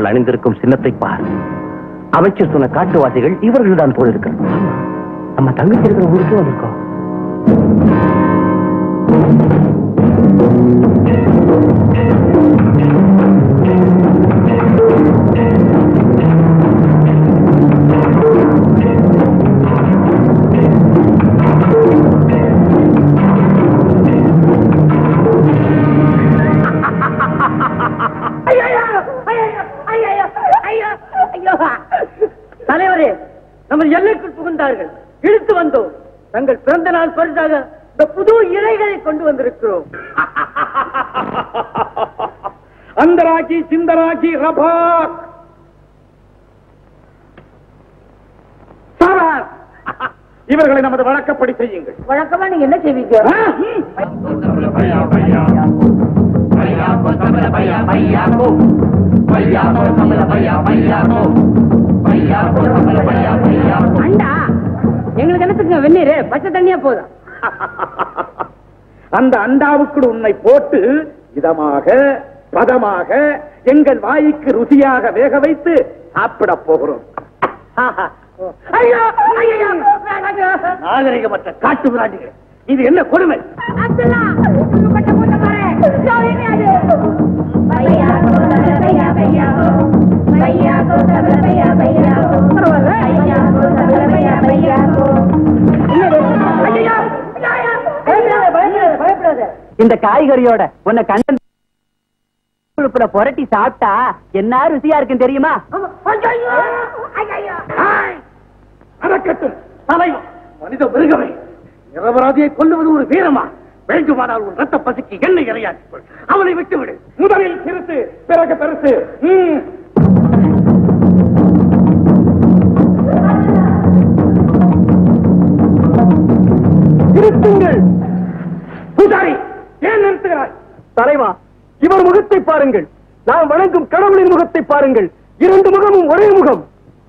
அணிந்திருக்கும் சின்னத்தை பார் அமைச்சர் சொன்ன காட்டுவாசிகள் இவர்கள் தான் போல இருக்கிறது நம்ம தங்கச்சி இருக்கிற ஊருக்கு வந்திருக்கோம் தலைவரே நம்ம எல்லைக்குள் புகுந்தார்கள் இழுத்து வந்தோம் தங்கள் பிறந்த நாள் பரிசாக இந்த புது இலைகளை கொண்டு வந்திருக்கிறோம் அந்தராக்கி சிந்தராக்கி ரபாக் சாபாஸ். இவர்களை நமது வழக்கப்படி செய்யுங்கள் வழக்கமா நீங்க என்ன செய்வீங்க அண்டா எங்களுக்கு என்னத்துக்கு வெந்நீர் பச்சை தண்ணியா போதும் அந்த அண்டாவுக்குள் உன்னை போட்டு இதமாக பதமாக எங்கள் வாய்க்கு ருசியாக வேக வைத்து சாப்பிட போகிறோம் ஐயோ ஐயோ நாகரிகமற்ற காட்டு விராட்டிகள் இது என்ன கொடுமை இந்த காய்கறியோட உன்னை கண்டன் கொழுப்புல புரட்டி சாப்பிட்டா என்ன ருசியா இருக்குன்னு தெரியுமா அறக்கட்டும் தலைவன் மனித மிருகமே நிரபராதியை கொல்லுவது ஒரு வீரமா வேண்டுமானால் உன் ரத்த பசிக்கு என்ன இரையாக்கிக்கொள் அவனை விட்டுவிடு முதலில் சிறுத்து பிறகு பெருசு ம். நிறுத்துங்கள் பூஜாரி ஏன் நிறுத்துகிறாய் தலைவா இவர் முகத்தை பாருங்கள் நாம் வணங்கும் கடவுளின் முகத்தை பாருங்கள் இரண்டு முகமும் ஒரே முகம்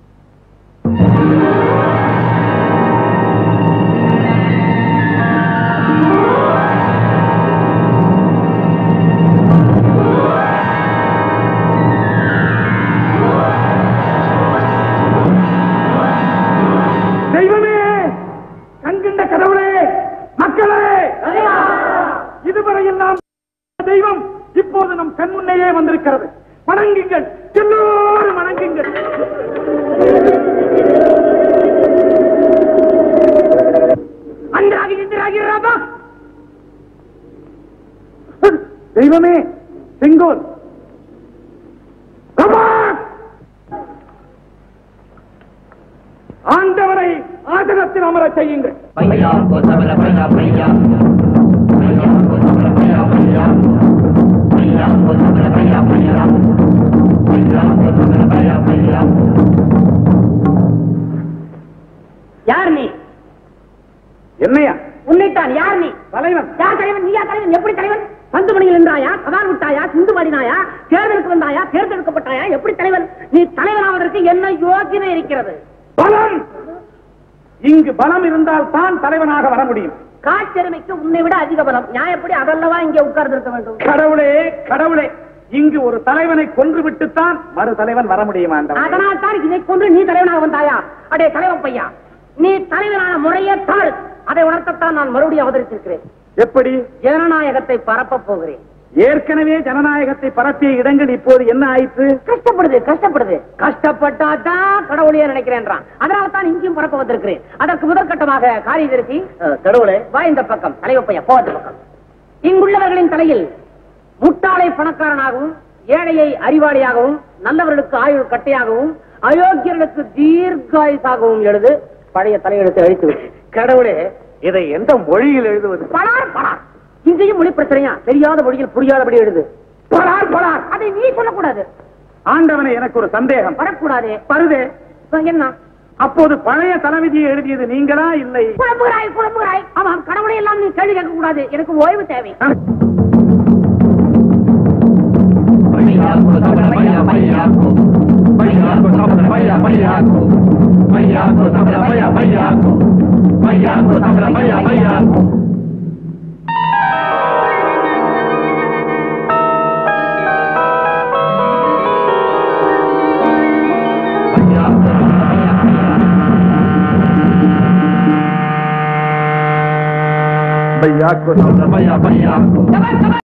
தெய்வமே கண்கின்ற கடவுளே மக்களே இதுவரையில் நாம் தெய்வம் இப்போது நம் கண் முன்னேயே வந்திருக்கிறது வணங்குங்கள் எல்லோரும் வணங்குங்கள் அன்றாகி இன்றாகி ராபா தெய்வமே செங்கோல் ராபா! ஆண்டவரை ஆசனத்தில் அமரச் செய்யுங்கள் யார் நீ என்னையா உன்னைத்தான் யார் நீ தலைவன் யார் தலைவன் நீயா தலைவன் எப்படி தலைவன் பந்து மணியில் நின்றாயா கதால் விட்டாயா சிந்து பாடினாயா தேர்தலுக்கு வந்தாயா தேர்ந்தெடுக்கப்பட்டாயா எப்படி தலைவன் நீ தலைவனாவதற்கு என்ன யோகிதை இருக்கிறது பலம் இங்கு பலம் இருந்தால் தான் தலைவனாக வர முடியும் காட்டெருமைக்கு உன்னை விட அதிக பலம் நியாயப்படி அதல்லவா இங்கே உட்கார்ந்து இருக்க வேண்டும் கடவுளே கடவுளே இங்கு ஒரு தலைவனை கொன்று விட்டுத்தான் மறு தலைவன் வர முடியுமா ஆண்டவனே? அதனால் தான் இதை கொண்டு நீ தலைவனாக வந்தாயா அடே தலைவன் பையா நீ தலைவனான முறையே தாழ் அதை உணர்த்தத்தான் நான் மறுபடியும் அவதரித்திருக்கிறேன் எப்படி ஜனநாயகத்தை பரப்ப போகிறேன் ஏற்கனவே ஜனநாயகத்தை பரப்பிய இடங்கள் இப்போது என்ன ஆயிற்று கஷ்டப்படுது கஷ்டப்படுது கஷ்டப்பட்டாதான் கடவுளையே நினைக்கிறேன்றான் அதனால தான் இங்கேயும் பரப்ப வந்திருக்கிறேன் அதற்கு முதற்கட்டமாக காரியதரிசி கடவுளே வா இந்த பக்கம் தலைவப்பைய போவது பக்கம் இங்குள்ளவர்களின் தலையில் முட்டாளை பணக்காரனாகவும் ஏழையை அறிவாளியாகவும் நல்லவர்களுக்கு ஆயுள் கட்டையாகவும் அயோக்கியர்களுக்கு தீர்க்காயுசாகவும் எழுது பழைய தலையெழுத்தை அழித்து விட்டு கடவுளே இதை எந்த மொழியில் எழுதுவது பலார் பலார் இங்கேயும் மொழி பிரச்சனையா தெரியாத மொழியில் புரியாதபடி எழுது பலார் பலார் அதை நீ சொல்லக்கூடாது ஆண்டவனே எனக்கு ஒரு சந்தேகம் வரக்கூடாது பருதே என்ன அப்போது பழைய தலைவிதியை எழுதியது நீங்களா இல்லை குழம்புகிறாய் குழம்புகிறாய் ஆமாம் கடவுளை எல்லாம் நீ கேள்வி கேட்க கூடாது எனக்கு ஓய்வு தேவை भैया को समझ भैया भैया